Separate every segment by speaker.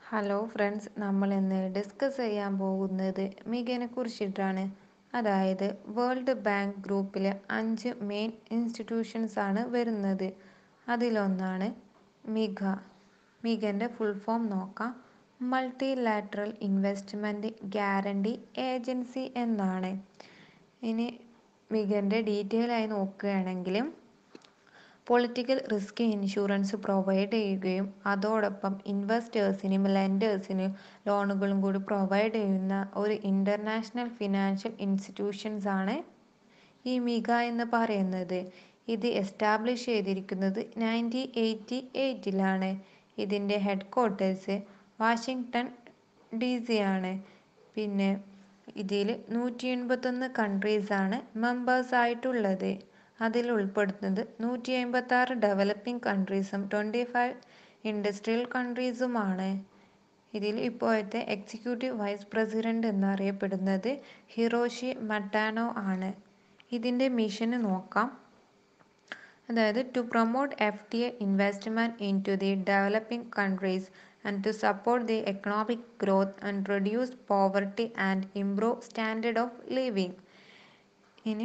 Speaker 1: hello friends നമ്മൾ ഇന്ന് discuss ചെയ്യാൻ പോകുന്നത് മിഗനെ കുറിച്ചിട്ടാണ് അതായത് വേൾഡ് ബാങ്ക് ഗ്രൂപ്പിലെ അഞ്ച് മെയിൻ ഇൻസ്റ്റിറ്റ്യൂഷൻസ് ആണ് വരുന്നത് അതിലൊന്നാണ് മിഗ മിഗൻ്റെ ഫുൾ ഫോം നോക്കാം multilateral investment guarantee agency എന്നാണ് ഇനി മിഗൻ്റെ ഡീറ്റെയിൽ ആയി നോക്കുകയാണെങ്കിൽ പൊളിറ്റിക്കൽ റിസ്ക് ഇൻഷുറൻസ് പ്രൊവൈഡ് ചെയ്യുകയും അതോടൊപ്പം ഇൻവെസ്റ്റേഴ്സിനും ലെൻഡേഴ്സിനും ലോണുകളും കൂടി പ്രൊവൈഡ് ചെയ്യുന്ന ഒരു ഇൻ്റർനാഷണൽ ഫിനാൻഷ്യൽ ഇൻസ്റ്റിറ്റ്യൂഷൻസ് ആണ് ഈ മിഗ എന്ന് പറയുന്നത് ഇത് എസ്റ്റാബ്ലിഷ് ചെയ്തിരിക്കുന്നത് നയൻറ്റീൻ എയ്റ്റി എയ്റ്റിലാണ് ഇതിൻ്റെ headquarters Washington D C ആണ് പിന്നെ ഇതിൽ നൂറ്റി എൺപത്തൊന്ന് കൺട്രീസാണ് മെമ്പേഴ്സ് ആയിട്ടുള്ളത് അതിൽ ഉൾപ്പെടുത്തുന്നത് നൂറ്റി അമ്പത്തി ആറ് ഡെവലപ്പിംഗ് കൺട്രീസും ട്വൻറ്റി ഫൈവ് ഇൻഡസ്ട്രിയൽ കൺട്രീസുമാണ് ഇതിൽ ഇപ്പോഴത്തെ എക്സിക്യൂട്ടീവ് വൈസ് പ്രസിഡന്റ് എന്നറിയപ്പെടുന്നത് ഹിറോഷി മട്ടാനോ ആണ് ഇതിൻ്റെ മിഷന് നോക്കാം അതായത് to promote F T A investment in to the developing countries and to support the economic growth and reduce poverty and improve standard of living ഇനി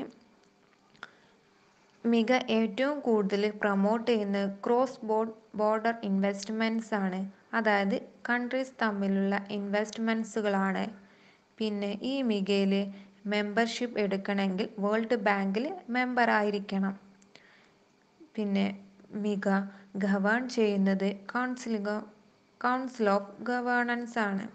Speaker 1: മിക ഏറ്റവും കൂടുതൽ പ്രൊമോട്ട് ചെയ്യുന്നത് ക്രോസ് ബോർഡ് ബോർഡർ ഇൻവെസ്റ്റ്മെൻറ്റ്സ് ആണ് അതായത് countries തമ്മിലുള്ള ഇൻവെസ്റ്റ്മെൻറ്റ്സുകളാണ് പിന്നെ ഈ മികയിൽ മെമ്പർഷിപ്പ് എടുക്കണമെങ്കിൽ വേൾഡ് ബാങ്കിൽ മെമ്പർ ആയിരിക്കണം പിന്നെ മിക ഗവേൺ ചെയ്യുന്നത് കൗൺസിൽ കൗൺസിൽ ഓഫ് ഗവേണൻസ് ആണ്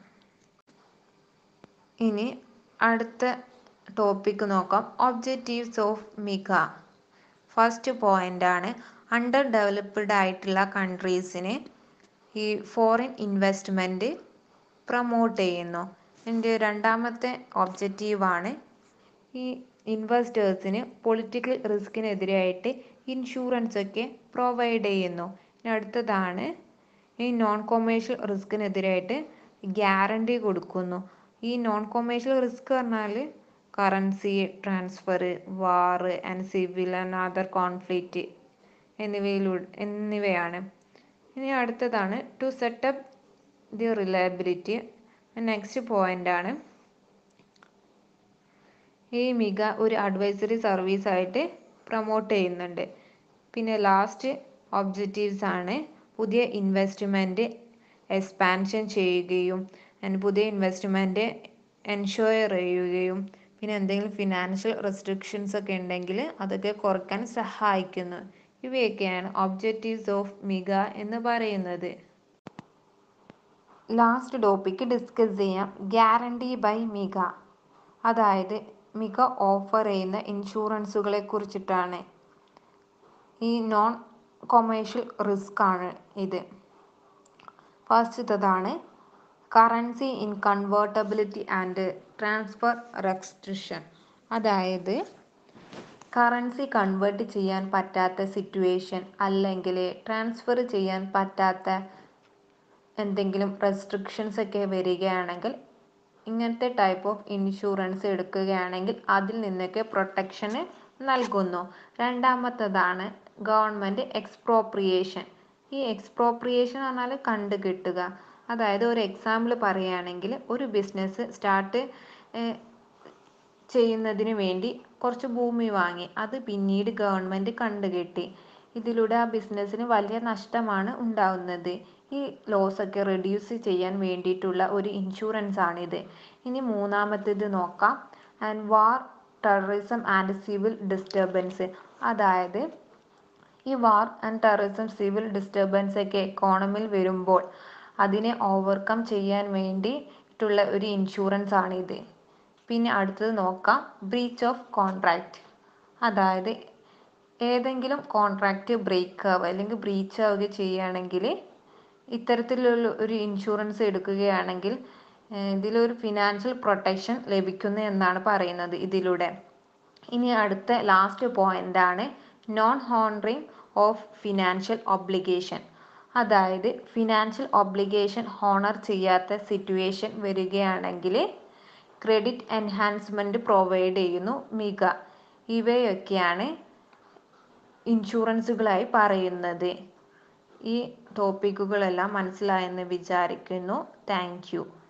Speaker 1: ഇനി അടുത്ത ടോപ്പിക്ക് നോക്കാം objectives of MIGA first point ആണ് അണ്ടർ ഡെവലപ്ഡ് ആയിട്ടുള്ള കൺട്രീസിന് ഈ ഫോറിൻ ഇൻവെസ്റ്റ്മെൻറ്റ് പ്രൊമോട്ട് ചെയ്യുന്നു എൻ്റെ രണ്ടാമത്തെ ഒബ്ജക്റ്റീവാണ് ഈ ഇൻവെസ്റ്റേഴ്സിന് പൊളിറ്റിക്കൽ റിസ്കിനെതിരായിട്ട് ഇൻഷുറൻസ് ഒക്കെ പ്രൊവൈഡ് ചെയ്യുന്നു അടുത്തതാണ് ഈ നോൺ കൊമേഴ്ഷ്യൽ റിസ്കിനെതിരായിട്ട് ഗ്യാരണ്ടി കൊടുക്കുന്നു ഈ നോൺ കൊമേഴ്ഷ്യൽ റിസ്ക് പറഞ്ഞാൽ currency transfer war and civil and other conflict എന്നിവയിലൂടെ എന്നിവയാണ് ഇനി അടുത്തതാണ് to set up the reliability next point ആണ് ഈ മിക ഒരു അഡ്വൈസറി സർവീസ് ആയിട്ട് പ്രൊമോട്ട് ചെയ്യുന്നുണ്ട് പിന്നെ ലാസ്റ്റ് ഒബ്ജക്റ്റീവ്സ് ആണ് പുതിയ ഇൻവെസ്റ്റ്മെൻറ്റ് എക്സ്പാൻഷൻ ചെയ്യുകയും പുതിയ ഇൻവെസ്റ്റ്മെൻറ്റ് എൻഷുർ ചെയ്യുകയും പിന്നെ എന്തെങ്കിലും ഫിനാൻഷ്യൽ റെസ്ട്രിക്ഷൻസ് ഒക്കെ ഉണ്ടെങ്കിൽ അതൊക്കെ കുറയ്ക്കാൻ സഹായിക്കുന്നു ഇവയൊക്കെയാണ് ഒബ്ജക്റ്റീവ്സ് ഓഫ് മിക എന്ന് പറയുന്നത് ലാസ്റ്റ് ടോപ്പിക്ക് ഡിസ്കസ് ചെയ്യാം ഗ്യാരണ്ടി ബൈ മിക അതായത് മിക ഓഫർ ചെയ്യുന്ന ഇൻഷുറൻസുകളെ കുറിച്ചിട്ടാണ് ഈ നോൺ കൊമേഴ്ഷ്യൽ റിസ്ക് ആണ് ഇത് ഫസ്റ്റത്തതാണ് currency inconvertibility and transfer restriction അതായത് കറൻസി കൺവേർട്ട് ചെയ്യാൻ പറ്റാത്ത സിറ്റുവേഷൻ അല്ലെങ്കിൽ ട്രാൻസ്ഫർ ചെയ്യാൻ പറ്റാത്ത എന്തെങ്കിലും റെസ്ട്രിക്ഷൻസ് ഒക്കെ വരികയാണെങ്കിൽ ഇങ്ങനത്തെ ടൈപ്പ് ഓഫ് ഇൻഷുറൻസ് എടുക്കുകയാണെങ്കിൽ അതിൽ നിന്നൊക്കെ പ്രൊട്ടക്ഷന് നൽകുന്നു രണ്ടാമത്തതാണ് ഗവൺമെൻറ് എക്സ്പ്രോപ്രിയേഷൻ ഈ എക്സ്പ്രോപ്രിയേഷൻ പറഞ്ഞാൽ കണ്ടു കിട്ടുക അതായത് ഒരു എക്സാമ്പിൾ പറയുകയാണെങ്കിൽ ഒരു ബിസിനസ് സ്റ്റാർട്ട് ചെയ്യുന്നതിന് വേണ്ടി കുറച്ച് ഭൂമി വാങ്ങി അത് പിന്നീട് ഗവൺമെൻറ് കണ്ടുകെട്ടി ഇതിലൂടെ ആ ബിസിനസ്സിന് വലിയ നഷ്ടമാണ് ഉണ്ടാവുന്നത് ഈ ലോസ് ഒക്കെ റെഡ്യൂസ് ചെയ്യാൻ വേണ്ടിയിട്ടുള്ള ഒരു ഇൻഷുറൻസ് ആണിത് ഇനി മൂന്നാമത്തേത് നോക്കാം and war terrorism and civil disturbance അതായത് ഈ war and terrorism civil disturbance ഒക്കെ എക്കോണമിയിൽ വരുമ്പോൾ അതിനെ ഓവർകം ചെയ്യാൻ വേണ്ടിയിട്ടുള്ള ഒരു ഇൻഷുറൻസ് ആണിത് പിന്നെ അടുത്തത് നോക്കാം ബ്രീച്ച് ഓഫ് കോൺട്രാക്റ്റ് അതായത് ഏതെങ്കിലും കോൺട്രാക്റ്റ് ബ്രേക്ക് ആവുക അല്ലെങ്കിൽ ബ്രീച്ച് ആവുക ചെയ്യുകയാണെങ്കിൽ ഇത്തരത്തിലുള്ള ഒരു ഇൻഷുറൻസ് എടുക്കുകയാണെങ്കിൽ ഇതിലൊരു ഫിനാൻഷ്യൽ പ്രൊട്ടക്ഷൻ ലഭിക്കുന്നു എന്നാണ് പറയുന്നത് ഇതിലൂടെ ഇനി അടുത്ത ലാസ്റ്റ് പോയിന്റ് ആണ് non honouring of financial obligation അതായത് ഫിനാൻഷ്യൽ ഒബ്ലിഗേഷൻ ഹോണർ ചെയ്യാത്ത സിറ്റുവേഷൻ വരികയാണെങ്കിൽ ക്രെഡിറ്റ് എൻഹാൻസ്മെൻറ്റ് പ്രൊവൈഡ് ചെയ്യുന്നു മിക ഇവയൊക്കെയാണ് ഇൻഷുറൻസുകളായി പറയുന്നത് ഈ ടോപ്പിക്കുകളെല്ലാം മനസ്സിലായെന്ന് വിചാരിക്കുന്നു താങ്ക് യു